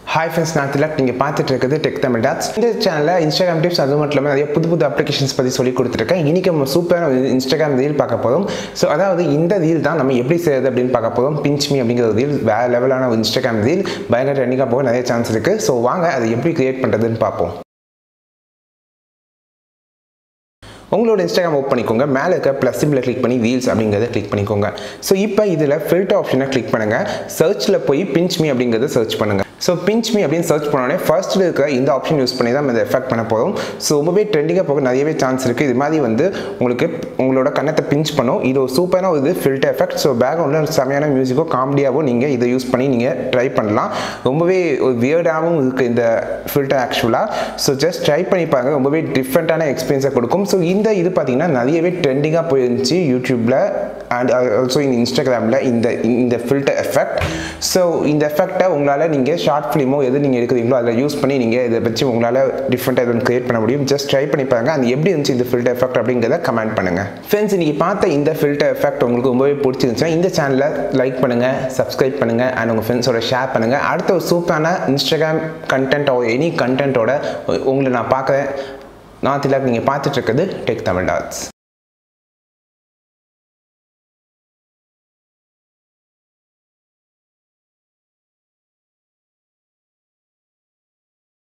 hi friends நான் திலக் நீங்கள் பார்த்துட்டு இருக்குது டெக் தமிழ் டாட்ஸ் இந்த சேனலில் இன்ஸ்டாகிராம் டிப்ஸ் அது மட்டும் இல்லாமல் நிறைய புது புது அப்ளிகேஷன்ஸ் பற்றி சொல்லி கொடுத்துருக்கேன் இன்றைக்கி நம்ம சூப்பரான ஒரு இன்ஸ்டாகிராம் ரீல் பார்க்க போதும் ஸோ அதாவது இந்த ரீல் தான் நம்ம எப்படி செய்யறது அப்படின்னு பார்க்க போதும் பிஞ்ச் மீ அப்படிங்கிற ஒரு ரீல் வேறு லெவலான ஒரு இன்ஸ்டாகிராம் ரீல் பயங்கர ட்ரெண்டிங்காக போக நிறைய சான்ஸ் இருக்குது ஸோ வாங்க அதை எப்படி கிரியேட் பண்ணுறதுன்னு பார்ப்போம் உங்களோட இன்ஸ்டாகிராம் ஓப்பன் பண்ணிக்கோங்க மேலே இருக்க ப்ளஸ் சிம்பிளை கிளிக் பண்ணி வீல்ஸ் அப்படிங்கிறத கிளிக் பண்ணிக்கோங்க ஸோ இப்போ இதில் ஃபில்டர் ஆப்ஷனை கிளிக் பண்ணுங்கள் சர்ச்சில் போய் பிஞ்ச் மீ அப்படிங்கிறத சர்ச் பண்ணுங்கள் ஸோ பிஞ்ச் மீ அப்படின்னு சர்ச் பண்ணோடனே ஃபர்ஸ்ட்டில் இருக்கிற இந்த ஆப்ஷன் யூஸ் பண்ணி தான் நம்ம இதை எஃபெக்ட் பண்ண போகிறோம் ஸோ ரொம்பவே ட்ரெண்டிங்காக போக நிறையவே சான்ஸ் இருக்குது இது மாதிரி வந்து உங்களுக்கு உங்களோட கண்ணத்தை பிஞ்ச் பண்ணும் இது ஒரு சூப்பரான ஒரு இது ஃபில்டர் எஃபெக்ட் ஸோ பேக்ரவுண்டில் செமையான மியூசிக்கோ காமெடியாகவோ நீங்கள் இதை யூஸ் பண்ணி நீங்கள் ட்ரை பண்ணலாம் ரொம்பவே ஒரு வியர்டாகவும் இருக்குது இந்த ஃபில்டர் ஆக்சுவலாக ஸோ ஜஸ்ட் ட்ரை பண்ணி பாருங்கள் ரொம்பவே டிஃப்ரெண்ட்டான எக்ஸ்பீரியன்ஸை கொடுக்கும் ஸோ இந்த இது பார்த்தீங்கன்னா நிறையவே ட்ரெண்டிங்காக போயிருந்துச்சு யூடியூப்பில் அண்ட் ஆல்சோ இந்த இன்ஸ்டாகிராமில் இந்த இந்த ஃபில்டர் எஃபெக்ட் ஸோ இந்த எஃபெக்டை உங்களால் நீங்கள் ஷார்ட் ஃபிலிமோ எது நீங்கள் எடுக்கிறீங்களோ அதில் யூஸ் பண்ணி நீங்கள் இதை வச்சு உங்களால் டிஃப்ரெண்ட்டாக எதுவும் கிரியேட் பண்ண முடியும் ஜஸ்ட் ட்ரை பண்ணி பாருங்க அது எப்படி இருந்துச்சு இந்த ஃபில்டர் எஃபெக்ட் அப்படிங்கிறத கமெண்ட் பண்ணுங்கள் ஃப்ரெண்ட்ஸ் இன்றைக்கி பார்த்த இந்த ஃபில்டர் எஃபெக்ட் உங்களுக்கு ரொம்பவே பிடிச்சிருந்துச்சுன்னா இந்த சேனலை லைக் பண்ணுங்கள் சப்ஸ்கிரைப் பண்ணுங்கள் அண்ட் உங்கள் ஃப்ரெண்ட்ஸோட ஷேர் பண்ணுங்கள் அடுத்த ஒரு சூப்பரான இன்ஸ்டாகிராம் கண்டென்ட் எனி கண்டென்ட்டோட உங்களை நான் பார்க்குறேன் நான் திலாக் நீங்கள் பார்த்துட்டு இருக்குது டெக் தமிழ் டாட்ஸ்